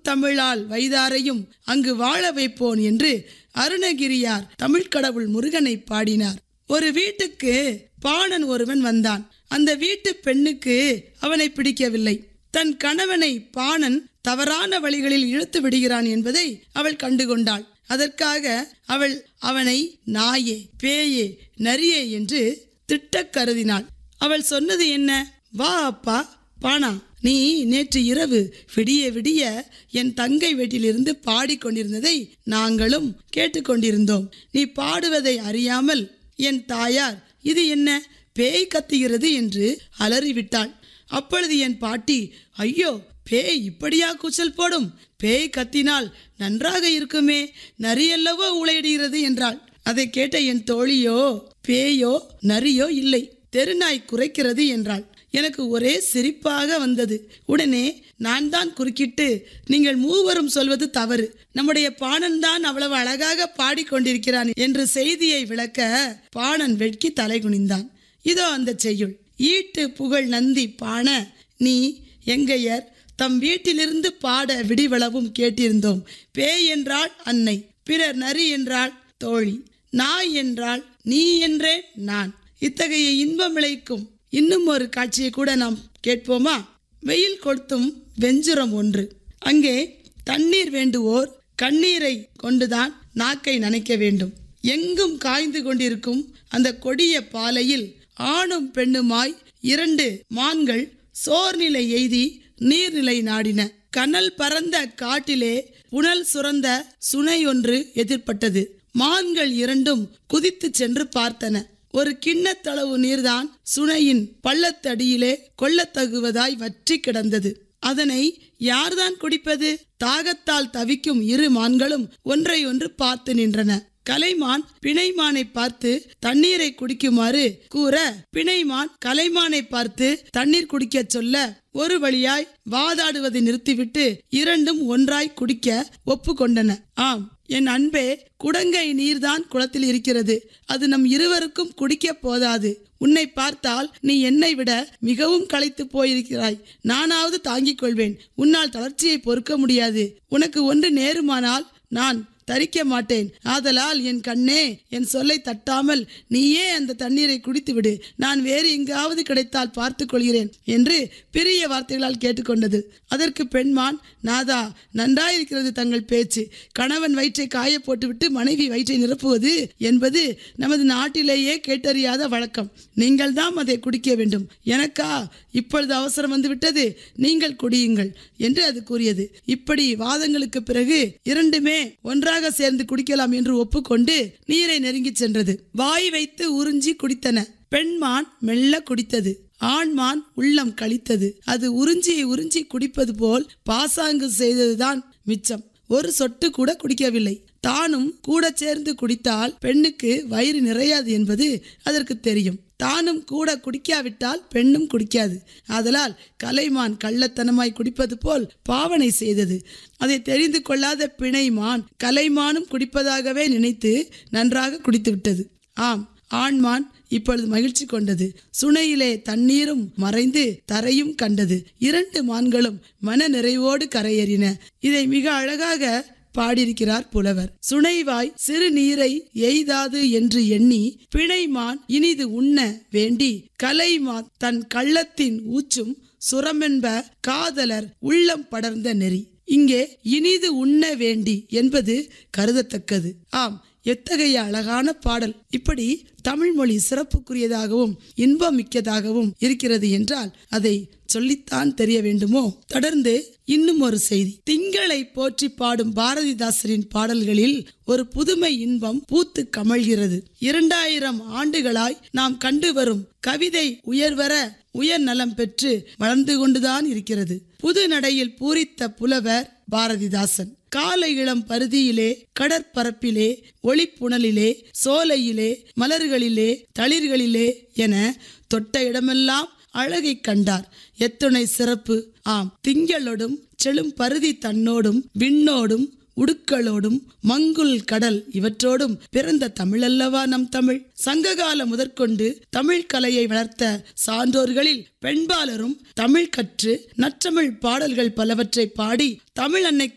தமிழால் வைதாரையும் அங்கு வாழ வைப்போன் என்று அருணகிரியார் தமிழ்க் கடவுள் முருகனை பாடினார் ஒரு வீட்டுக்கு பாணன் ஒருவன் வந்தான் அந்த வீட்டு பெண்ணுக்கு அவனை பிடிக்கவில்லை தன் கணவனை பாணன் தவறான வழிகளில் இழுத்து விடுகிறான் என்பதை அவள் கண்டுகொண்டாள் அதற்காக அவள் அவனை நாயே பேயே நரியே என்று திட்டக் கருதினாள் அவள் சொன்னது என்ன வா அப்பா பானா நீ நேற்று இரவு விடிய விடிய என் தங்கை வீட்டிலிருந்து பாடிக்கொண்டிருந்ததை நாங்களும் கேட்டுக்கொண்டிருந்தோம் நீ பாடுவதை அறியாமல் என் தாயார் இது என்ன பேய் கத்துகிறது என்று அலறிவிட்டாள் அப்பொழுது என் பாட்டி ஐயோ பேய் இப்படியா கூச்சல் போடும் பேய் கத்தினால் நன்றாக இருக்குமே நரியல்லவோ ஊழையிடுகிறது என்றாள் அதை கேட்ட என் தோழியோ பேயோ நரியோ இல்லை தெருநாய் குறைக்கிறது என்றாள் எனக்கு ஒரே சிரிப்பாக வந்தது உடனே நான் தான் குறுக்கிட்டு நீங்கள் மூவரும் சொல்வது தவறு நம்முடைய பாணன் தான் அவ்வளவு அழகாக பாடிக்கொண்டிருக்கிறான் என்று செய்தியை விளக்க பாணன் வெட்கி தலை குனிந்தான் இதோ அந்த செய்யுள் ஈட்டு புகழ் நந்தி பாண நீ எங்கையர் தம் வீட்டிலிருந்து பாட விடிவளவும் கேட்டிருந்தோம் பேய் என்றால் அன்னை பிறர் நரி என்றால் தோழி நாய் என்றால் நீ என்றே நான் இத்தகைய இன்பம் விளைக்கும் இன்னும் ஒரு காட்சியை கூட நாம் கேட்போமா வெயில் கொளுத்தும் வெஞ்சுரம் ஒன்று அங்கே தண்ணீர் வேண்டுவோர் கண்ணீரை கொண்டுதான் நாக்கை நனைக்க வேண்டும் எங்கும் காய்ந்து கொண்டிருக்கும் அந்த கொடிய பாலையில் ஆணும் பெண்ணுமாய் இரண்டு மான்கள் சோர்நிலை எய்தி நீர்நிலை நாடின கனல் பறந்த காட்டிலே புனல் சுரந்த சுனை ஒன்று எதிர்ப்பட்டது மான்கள் இரண்டும் குதித்துச் சென்று பார்த்தன ஒரு கிண்ணத்தளவு நீர்தான் சுனையின் பள்ளத்தடியிலே கொள்ளத்தகுவதாய் வற்றி கிடந்தது அதனை யார்தான் குடிப்பது தாகத்தால் தவிக்கும் இரு மான்களும் ஒன்றை ஒன்று பார்த்து நின்றன கலைமான் பிணைமானை பார்த்து தண்ணீரை குடிக்குமாறு கூற பிணைமான் கலைமானை பார்த்து தண்ணீர் குடிக்கச் சொல்ல ஒரு வழியாய் வாதாடுவதை நிறுத்திவிட்டு இரண்டும் ஒன்றாய் குடிக்க ஒப்புக்கொண்டன ஆம் என் அன்பே குடங்கை நீர்தான் குளத்தில் இருக்கிறது அது நம் இருவருக்கும் குடிக்க போதாது உன்னை பார்த்தால் நீ என்னை விட மிகவும் களைத்து போயிருக்கிறாய் நானாவது தாங்கிக் கொள்வேன் உன்னால் தளர்ச்சியை பொறுக்க முடியாது உனக்கு ஒன்று நேருமானால் நான் தரிக்க மாட்டேன் ஆதலால் என் கண்ணே என் சொல்லை தட்டாமல் நீயே அந்த தண்ணீரை குடித்து விடு நான் வேறு எங்காவது கிடைத்தால் பார்த்து கொள்கிறேன் என்று பெரிய வார்த்தைகளால் கேட்டுக்கொண்டது அதற்கு பெண்மான் நாதா நன்றாயிருக்கிறது தங்கள் பேச்சு கணவன் வயிற்றை காய போட்டுவிட்டு மனைவி வயிற்றை நிரப்புவது என்பது நமது நாட்டிலேயே கேட்டறியாத வழக்கம் நீங்கள் தான் அதை குடிக்க வேண்டும் எனக்கா இப்பொழுது அவசரம் வந்து விட்டது நீங்கள் குடியுங்கள் என்று அது கூறியது இப்படி வாதங்களுக்கு பிறகு இரண்டுமே ஒன்றாக சேர்ந்து குடிக்கலாம் என்று ஒப்புக்கொண்டு நீரை நெருங்கிச் சென்றது வாய் வைத்து உறிஞ்சி குடித்தன பெண்மான் மெல்ல குடித்தது ஆண்மான் உள்ளம் கழித்தது அது உறிஞ்சியை உறிஞ்சி குடிப்பது போல் பாசாங்கு செய்ததுதான் மிச்சம் ஒரு சொட்டு கூட குடிக்கவில்லை தானும் கூட சேர்ந்து குடித்தால் பெண்ணுக்கு வயிறு நிறையாது என்பது அதற்கு தெரியும் தானும் கூட குடிக்காவிட்டால் பெண்ணும் குடிக்காது ஆதலால் கலைமான் கள்ளத்தனமாய் குடிப்பது போல் பாவனை செய்தது அதை தெரிந்து கொள்ளாத பிணைமான் கலைமானும் குடிப்பதாகவே நினைத்து நன்றாக குடித்து விட்டது ஆம் ஆண்மான் இப்பொழுது மகிழ்ச்சி கொண்டது சுனையிலே தண்ணீரும் மறைந்து தரையும் கண்டது இரண்டு மான்களும் மன நிறைவோடு கரையேறின இதை மிக அழகாக பாடியிருக்கிறார் புலவர் சுனைவாய் சிறு நீரை எய்தாது என்று எண்ணி பிணைமான் இனிது உண்ண வேண்டி கலைமான் தன் கள்ளத்தின் ஊச்சும் சுரமென்ப காதலர் உள்ளம் படர்ந்த நெறி இங்கே இனிது உண்ண வேண்டி என்பது கருதத்தக்கது ஆம் எத்தகைய அழகான பாடல் இப்படி தமிழ் மொழி சிறப்புக்குரியதாகவும் இன்பம் மிக்கதாகவும் இருக்கிறது என்றால் அதை சொல்லித்தான் தெரிய வேண்டுமோ தொடர்ந்து இன்னும் ஒரு செய்தி திங்களை போற்றி பாடும் பாரதிதாசரின் பாடல்களில் ஒரு புதுமை இன்பம் பூத்து கமழ்கிறது இரண்டாயிரம் ஆண்டுகளாய் நாம் கண்டு வரும் கவிதை உயர்வர உயர் நலம் பெற்று வளர்ந்து கொண்டுதான் இருக்கிறது புது நடையில் பூரித்த புலவர் பாரதிதாசன் காலை இளம் பருதியிலே கடற்பரப்பிலே ஒளிப்புணலிலே சோலையிலே மலர்களிலே தளிர்களிலே என தொட்ட இடமெல்லாம் அழகை கண்டார் எத்துணை சிறப்பு ஆம் திங்களோடும் செழும் பருதி தன்னோடும் விண்ணோடும் உடுக்களோடும் மங்குல் கடல் இவற்றோடும் பிறந்த தமிழல்லவா நம் தமிழ் சங்ககால முதற்கொண்டு தமிழ் கலையை வளர்த்த சான்றோர்களில் பெண்பாலரும் தமிழ் கற்று நற்றமிழ் பாடல்கள் பலவற்றை பாடி தமிழ் அன்னை